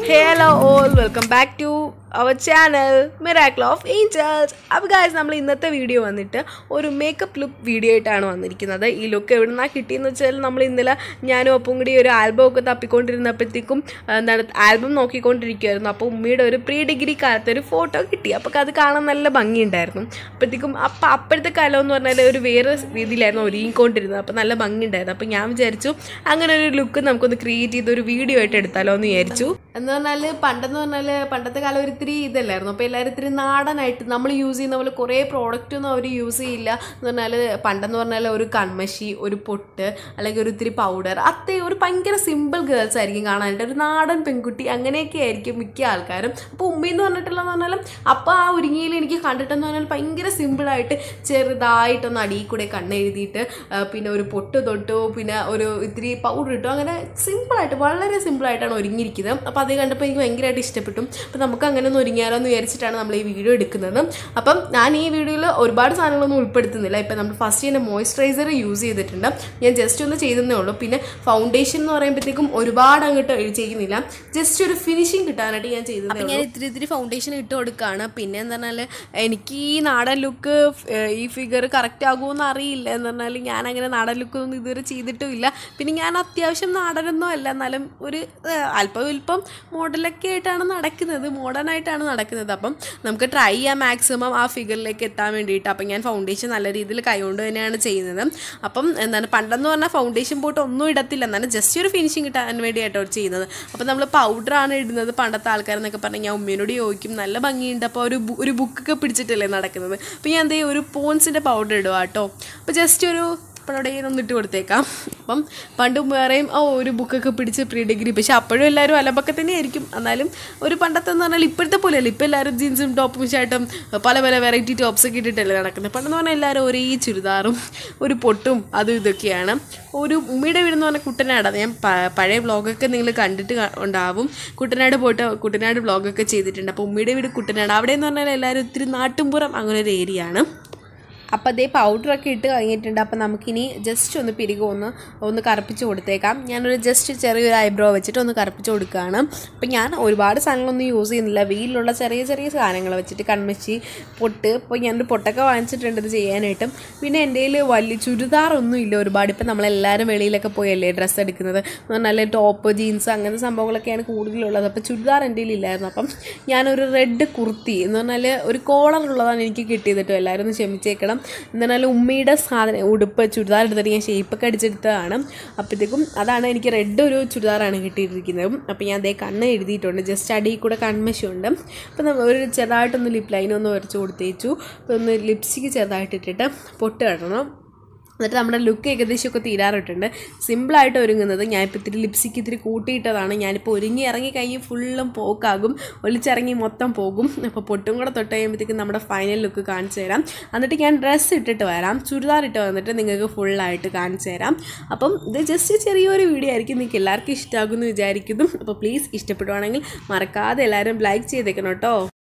hello all welcome back to our channel miracle of angels അപ്പോൾ guys നമ്മൾ ഇന്നത്തെ video വന്നിട്ട് ഒരു മേക്കപ്പ് ലുക്ക് വീഡിയോ ആയിട്ടാണ് വന്നിരിക്കുന്നത് ഈ ലുക്ക് എവിടെ നിന്നാണ് കിട്ടിയെന്ന് വെച്ചാൽ നമ്മൾ ഇന്നലെ ഞാനും ഒപ്പം കൂടി ഒരു ആൽബം ഒക്കെ തപ്പിക്കൊണ്ടിരുന്നപ്പോഴത്തേക്കും ആ, എന്താണ് ആൽബം നോക്കിക്കൊണ്ടിരിക്കുമായിരുന്നു അപ്പോൾ ഉമ്മയുടെ ഒരു പ്രീ ഡിഗ്രി കാലത്തെ ഒരു ഫോട്ടോ കിട്ടി അപ്പോൾ അത് കാണാൻ നല്ല ഭംഗിയുണ്ടായിരുന്നു അപ്പോഴത്തേക്കും അപ്പം അപ്പോഴത്തെ കാലം എന്ന് പറഞ്ഞാൽ ഒരു വേറെ രീതിയിലായിരുന്നു ഒരുങ്ങിക്കൊണ്ടിരുന്നത് അപ്പോൾ നല്ല ഭംഗിയുണ്ടായിരുന്നു അപ്പോൾ ഞാൻ വിചാരിച്ചു അങ്ങനെ ഒരു ലുക്ക് നമുക്കൊന്ന് ക്രിയേറ്റ് ചെയ്ത് ഒരു വീഡിയോ ആയിട്ട് എടുത്താലോ എന്ന് വിചാരിച്ചു എന്ന് പറഞ്ഞാൽ പണ്ടെന്ന് പറഞ്ഞാൽ പണ്ടത്തെ കാലം ഒരു ഇത്തിരി ഇതല്ലായിരുന്നു അപ്പോൾ എല്ലാവരും ഇത്തിരി നാടനായിട്ട് നമ്മൾ യൂസ് ചെയ്യുന്ന പോലെ കുറേ പ്രോഡക്റ്റ് ഒന്നും അവർ യൂസ് ചെയ്യില്ല എന്ന് പറഞ്ഞാൽ പണ്ടെന്ന് പറഞ്ഞാൽ ഒരു കൺമഷി ഒരു പൊട്ട് അല്ലെങ്കിൽ ഒരു ഇത്തിരി പൗഡർ അത്തേ ഒരു ഭയങ്കര സിമ്പിൾ ഗേൾസ് ആയിരിക്കും കാണാനായിട്ട് ഒരു നാടൻ പെൺകുട്ടി അങ്ങനെയൊക്കെ ആയിരിക്കും മിക്ക ആൾക്കാരും അപ്പോൾ ഉമ്മയെന്ന് പറഞ്ഞിട്ടുള്ളതെന്ന് പറഞ്ഞാൽ അപ്പോൾ ആ ഒരുങ്ങിയിൽ എനിക്ക് കണ്ടിട്ടെന്ന് പറഞ്ഞാൽ ഭയങ്കര സിമ്പിളായിട്ട് ചെറുതായിട്ടൊന്ന് അടിയിൽ കൂടെ കണ്ണെഴുതിയിട്ട് ആ, പിന്നെ ഒരു പൊട്ട് തൊട്ടു പിന്നെ ഒരു ഇത്തിരി പൗഡർ ഇട്ടു അങ്ങനെ സിമ്പിളായിട്ട് വളരെ സിമ്പിളായിട്ടാണ് ഒരുങ്ങിയിരിക്കുന്നത് അപ്പോൾ അത് കണ്ടപ്പോൾ എനിക്ക് ഭയങ്കരമായിട്ട് ഇഷ്ടപ്പെട്ടു അപ്പോൾ നമുക്ക് അങ്ങനെ ഒന്ന് ഒരുങ്ങിയാലോ എന്ന് വിചാരിച്ചിട്ടാണ് നമ്മൾ ഈ വീഡിയോ എടുക്കുന്നത് അപ്പം ഞാൻ ഈ വീഡിയോയിൽ ഒരുപാട് സാധനങ്ങളൊന്നും ഉൾപ്പെടുത്തുന്നില്ല ഇപ്പം നമ്മൾ ഫസ്റ്റ് തന്നെ മോയ്സ്ചറൈസർ യൂസ് ചെയ്തിട്ടുണ്ട് ഞാൻ ജസ്റ്റ് ഒന്ന് ചെയ്തതേ ഉള്ളൂ പിന്നെ ഫൗണ്ടേഷൻ എന്ന് പറയുമ്പോഴത്തേക്കും ഒരുപാട് അങ്ങോട്ട് ചെയ്യുന്നില്ല ജസ്റ്റ് ഒരു ഫിനിഷിങ് കിട്ടാനായിട്ട് ഞാൻ ചെയ്തത് അപ്പം ഞാൻ ഇത്തിരി ഇത്തിരി ഫൗണ്ടേഷൻ ഇട്ട് കൊടുക്കുകയാണ് പിന്നെ എന്ന് പറഞ്ഞാൽ എനിക്ക് ഈ നാടൻ ലുക്ക് ഈ ഫിഗർ കറക്റ്റ് ആകുമെന്ന് അറിയില്ല എന്ന് പറഞ്ഞാൽ ഞാൻ അങ്ങനെ നാടൻ ലുക്ക് ഒന്നും ഇതുവരെ ചെയ്തിട്ടുമില്ല പിന്നെ ഞാൻ അത്യാവശ്യം നാടനൊന്നും അല്ല എന്നാലും ഒരു ഏഹ്, അല്പം ഇല്പം മോഡലൊക്കെ ആയിട്ടാണ് നടക്കുന്നത് മോഡേൺ ആയിട്ടാണ് നടക്കുന്നത് അപ്പം നമുക്ക് ട്രൈ ചെയ്യാം മാക്സിമം ആ ഫിഗറിലേക്ക് എത്താൻ വേണ്ടിയിട്ട് അപ്പം ഞാൻ ഫൗണ്ടേഷൻ നല്ല രീതിയിൽ കൈകൊണ്ട് തന്നെയാണ് ചെയ്യുന്നത് അപ്പം എന്താണ് പണ്ടെന്ന് പറഞ്ഞാൽ ഫൗണ്ടേഷൻ പോയിട്ട് ഒന്നും ഇടത്തില്ല എന്നാലും ജസ്റ്റ് ഒരു ഫിനിഷിങ് കിട്ടാൻ വേണ്ടിയിട്ടോ ചെയ്യുന്നത് അപ്പം നമ്മൾ പൗഡറാണ് ഇടുന്നത് പണ്ടത്തെ ആൾക്കാരെന്നൊക്കെ പറഞ്ഞാൽ ഞാൻ ഉമ്മയോട് ചോദിക്കും നല്ല ഭംഗിയുണ്ട് അപ്പോൾ ഒരു ബു- ഒരു ബുക്കൊക്കെ പിടിച്ചിട്ടല്ലേ നടക്കുന്നത് അപ്പോൾ ഞാൻ എന്തേ ഒരു പോൺസിൻ്റെ പൗഡർ ഇടുക കേട്ടോ അപ്പോൾ ജസ്റ്റ് ഒരു ഇപ്പോഴവിടെ ഒന്ന് ഇട്ട് കൊടുത്തേക്കാം അപ്പം പണ്ട് വേറെയും ഓ ഒരു ബുക്കൊക്കെ പിടിച്ച് പ്രീ ഡിഗ്രി പക്ഷെ അപ്പോഴും എല്ലാവരും അലമ്പൊക്കെ തന്നെ ആയിരിക്കും എന്നാലും ഒരു പണ്ടത്തെ എന്ന് പറഞ്ഞാൽ ഇപ്പോഴത്തെ പോലെയല്ല ഇപ്പോൾ എല്ലാവരും ജീൻസും ടോപ്പും ഷർട്ടും പല പല വെറൈറ്റി ടോപ്സൊക്കെ ഇട്ടിട്ടല്ലേ നടക്കുന്നത് പണ്ടെന്ന് പറഞ്ഞാൽ എല്ലാവരും ഒരേ ചുരിദാറും ഒരു പൊട്ടും അതും ഇതൊക്കെയാണ് ഒരു ഉമ്മയുടെ വീടെന്ന് പറഞ്ഞാൽ കുട്ടനാടാണ് ഞാൻ പ- പഴയ വ്ളോഗൊക്കെ നിങ്ങൾ കണ്ടിട്ട് ക- ഉണ്ടാവും കുട്ടനാട് പോയിട്ട് കുട്ടനാട് വ്ളോഗൊക്കെ ചെയ്തിട്ടുണ്ട് അപ്പോൾ ഉമ്മയുടെ വീട് കുട്ടനാട് അവിടെ എന്ന് പറഞ്ഞാൽ എല്ലാവരും ഒത്തിരി നാട്ടുംപുറം അങ്ങനെ ഒരു ഏരിയ ആണ് അപ്പോൾ അതേ പൗഡറൊക്കെ ഇട്ട് കഴിഞ്ഞിട്ടുണ്ട് അപ്പോൾ നമുക്കിനി ജസ്റ്റ് ഒന്ന് പിരികെ ഒന്ന് ഒന്ന് കറുപ്പിച്ച് കൊടുത്തേക്കാം ഞാനൊരു ജസ്റ്റ് ചെറിയൊരു ഐബ്രോ വെച്ചിട്ട് ഒന്ന് കറുപ്പിച്ച് കൊടുക്കുകയാണ് അപ്പോൾ ഞാൻ ഒരുപാട് സാധനങ്ങളൊന്നും യൂസ് ചെയ്യുന്നില്ല വീട്ടിലുള്ള ചെറിയ ചെറിയ സാധനങ്ങൾ വെച്ചിട്ട് കൺമച്ചി പൊട്ട് ഇപ്പോൾ ഞാനൊരു പൊട്ടൊക്കെ വാങ്ങിച്ചിട്ടുണ്ട് ഇത് ചെയ്യാനായിട്ടും പിന്നെ എൻ്റെ കയ്യിൽ വലിയ ചുരിദാറൊന്നും ഇല്ല ഒരുപാട് ഇപ്പം നമ്മളെല്ലാവരും വെളിയിലൊക്കെ പോയല്ലേ ഡ്രസ്സ് എടുക്കുന്നത് എന്ന് പറഞ്ഞാൽ ടോപ്പ് ജീൻസ് അങ്ങനത്തെ സംഭവങ്ങളൊക്കെയാണ് കൂടുതലുള്ളത് അപ്പോൾ ചുരിദാർ എൻ്റെ കയ്യിൽ ഇല്ലായിരുന്നു അപ്പം ഞാനൊരു റെഡ് കുർത്തി എന്ന് പറഞ്ഞാൽ ഒരു കോളർ ഉള്ളതാണ് എനിക്ക് കിട്ടിയത് കേട്ടോ എല്ലാവരും ഒന്ന് ക്ഷമിച്ചേക്കണം എന്ന് പറഞ്ഞാൽ ഉമ്മയുടെ സാധനം ഉടുപ്പ് ചുരിദാർ എടുത്തിട്ട് ഞാൻ ഷേപ്പൊക്കെ അടിച്ചെടുത്തതാണ് അപ്പോഴത്തേക്കും അതാണ് എനിക്ക് റെഡ് ഒരു ചുരിദാറാണ് കിട്ടിയിരിക്കുന്നത് അപ്പോൾ ഞാൻ അതേ കണ്ണ് എഴുതിയിട്ടുണ്ട് ജസ്റ്റ് അടിയിൽ കൂടെ കൺമശുണ്ട് അപ്പോൾ നമ്മൾ ഒരു ചെറുതായിട്ടൊന്ന് ലിപ് ലൈൻ ഒന്ന് വരച്ച് കൊടുത്തേച്ചു അപ്പോൾ ഒന്ന് ലിപ്സ്റ്റിക്ക് ചെറുതായിട്ട് ഇട്ടിട്ട് പൊട്ട് കടണം എന്നിട്ട് നമ്മുടെ ലുക്ക് ഏകദേശമൊക്കെ തീരാറിട്ടുണ്ട് സിമ്പിളായിട്ട് ഒരുങ്ങുന്നത് ഞാനിപ്പോൾ ഇത്തിരി ലിപ്സ്റ്റിക്ക് ഇത്തിരി കൂട്ടിയിട്ടതാണ് ഞാനിപ്പോൾ ഒരുങ്ങി ഇറങ്ങി കഴിഞ്ഞ് ഫുള്ളും പോക്കാകും ഒളിച്ചിറങ്ങി മൊത്തം പോകും അപ്പോൾ പൊട്ടും കൂടെ തൊട്ട് കഴിയുമ്പോഴത്തേക്കും നമ്മുടെ ഫൈനൽ ലുക്ക് കാണിച്ചു തരാം എന്നിട്ട് ഞാൻ ഡ്രസ്സ് ഇട്ടിട്ട് വരാം ചുരിദാർ ഇട്ട് വന്നിട്ട് നിങ്ങൾക്ക് ഫുള്ളായിട്ട് കാണിച്ചു തരാം അപ്പം ഇത് ജസ്റ്റ് ചെറിയൊരു വീഡിയോ ആയിരിക്കും നിങ്ങൾക്ക് എല്ലാവർക്കും ഇഷ്ടമാകുമെന്ന് വിചാരിക്കുന്നു അപ്പോൾ പ്ലീസ് ഇഷ്ടപ്പെടുവാണെങ്കിൽ മറക്കാതെ എല്ലാവരും ലൈക്ക് ചെയ്തേക്കണം കേട്ടോ